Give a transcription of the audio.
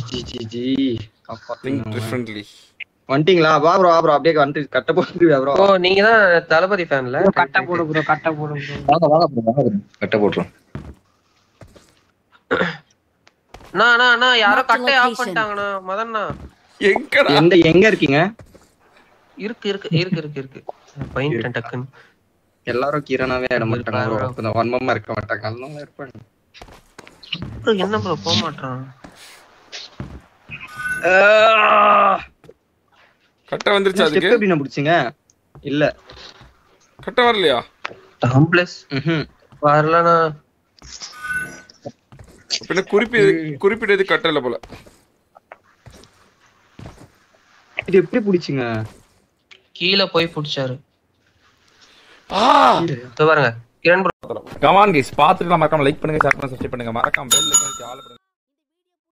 G ஜி ஜி think differently வந்துட்டீங்களா வா ப்ரோ வா ப்ரோ அப்படியே வந்து கட்ட போட்டுருவியா ப்ரோ ஓ நீங்க தான் தளபதி ஃபேன்ல கட்ட போடு ப்ரோ கட்ட போடு ப்ரோ வாங்க வாங்க ப்ரோ வாங்க bro. கட்ட போட்டுரும் நான் நான் நான் யாரோ Marked கட்டை ஆஃப் location. பண்ணிட்டாங்கண்ணா மதன்ண்ணா எங்கடா எந்த எங்க இருக்கீங்க இருக்கு இருக்கு இருக்கு இருக்கு இருக்கு பையன் டக்குன்னு எல்லாரும் கீரனாவே இட மாட்டாங்க bro. bro. கொஞ்சம் வன்மமா இருக்க மாட்டாங்க அதனால இருப்பாங்க bro, என்ன ப்ரோ போக மாட்டான் கட்ட வந்துருச்சு ஸ்டெப் அதுக்கு எப்படி நான் பிடிச்சிங்க இல்ல கட்ட வரலையா டாம்ப்ளஸ் ம்ஹும். வரலண்ணா பின்ன குறிப்பிடு குறிப்பிட்டது கட்டல போல இது எப்படி பிடிச்சிங்க கீழே போய் புடிச்சாரு ஆ இதோ பாருங்க கிரண் ப்ரோ கமான் கைஸ் பார்த்துட்டு மறக்காம லைக் பண்ணுங்க ஷேர் பண்ணுங்க சப்ஸ்கிரைப் பண்ணுங்க மறக்காம பெல் ஐகான் ஆல் பண்ணுங்க